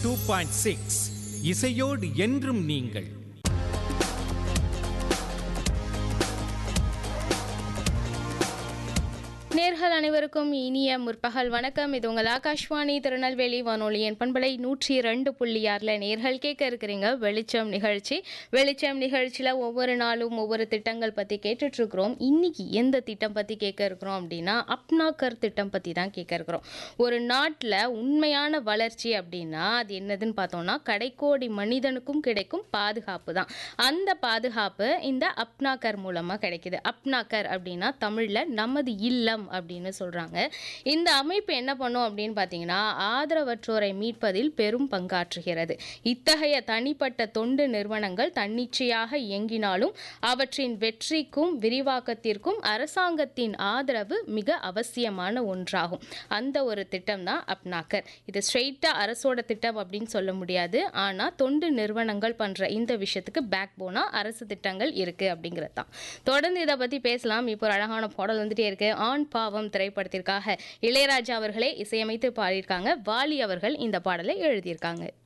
two point six இசையோடு என்றும் நீங்கள் நேர்கள் அனைவருக்கும் இனிய முற்பகல் வணக்கம் இது உங்கள் ஆகாஷ்வாணி திருநெல்வேலி வானொலியின் பண்பலை நூற்றி ரெண்டு புள்ளி ஆறில் நேர்கள் கேட்க இருக்கிறீங்க வெளிச்சம் நிகழ்ச்சி வெளிச்சம் நிகழ்ச்சியில் ஒவ்வொரு நாளும் ஒவ்வொரு திட்டங்கள் பற்றி கேட்டுட்ருக்குறோம் இன்னைக்கு எந்த திட்டம் பற்றி கேட்க இருக்கிறோம் அப்படின்னா அப்னாக்கர் திட்டம் பற்றி தான் கேட்க இருக்கிறோம் ஒரு நாட்டில் உண்மையான வளர்ச்சி அப்படின்னா அது என்னதுன்னு பார்த்தோம்னா கடைக்கோடி மனிதனுக்கும் கிடைக்கும் பாதுகாப்பு தான் அந்த பாதுகாப்பு இந்த அப்னாக்கர் மூலமாக கிடைக்குது அப்னாக்கர் அப்படின்னா தமிழில் நமது இல்லம் அப்படின்னு சொல்கிறாங்க இந்த அமைப்பு என்ன பண்ணும் அப்படின்னு பார்த்தீங்கன்னா ஆதரவற்றோரை மீட்பதில் பெரும் பங்காற்றுகிறது இத்தகைய தனிப்பட்ட தொண்டு நிறுவனங்கள் தன்னிச்சையாக இயங்கினாலும் அவற்றின் வெற்றிக்கும் விரிவாக்கத்திற்கும் அரசாங்கத்தின் ஆதரவு மிக அவசியமான ஒன்றாகும் அந்த ஒரு திட்டம் தான் அப்னாக்கர் இது ஸ்ட்ரெயிட்டாக அரசோட திட்டம் அப்படின்னு சொல்ல முடியாது ஆனால் தொண்டு நிறுவனங்கள் பண்ணுற இந்த விஷயத்துக்கு பேக் போனாக அரசு திட்டங்கள் இருக்குது அப்படிங்கிறது தான் தொடர்ந்து இதை பற்றி பேசலாம் இப்போ ஒரு அழகான பாடல் வந்துட்டே இருக்கு ஆண் பாவம் திரைப்படத்திற்காக இளையராஜா அவர்களே இசையமைத்து பாடியிருக்காங்க வாலி அவர்கள் இந்த பாடலை எழுதியிருக்காங்க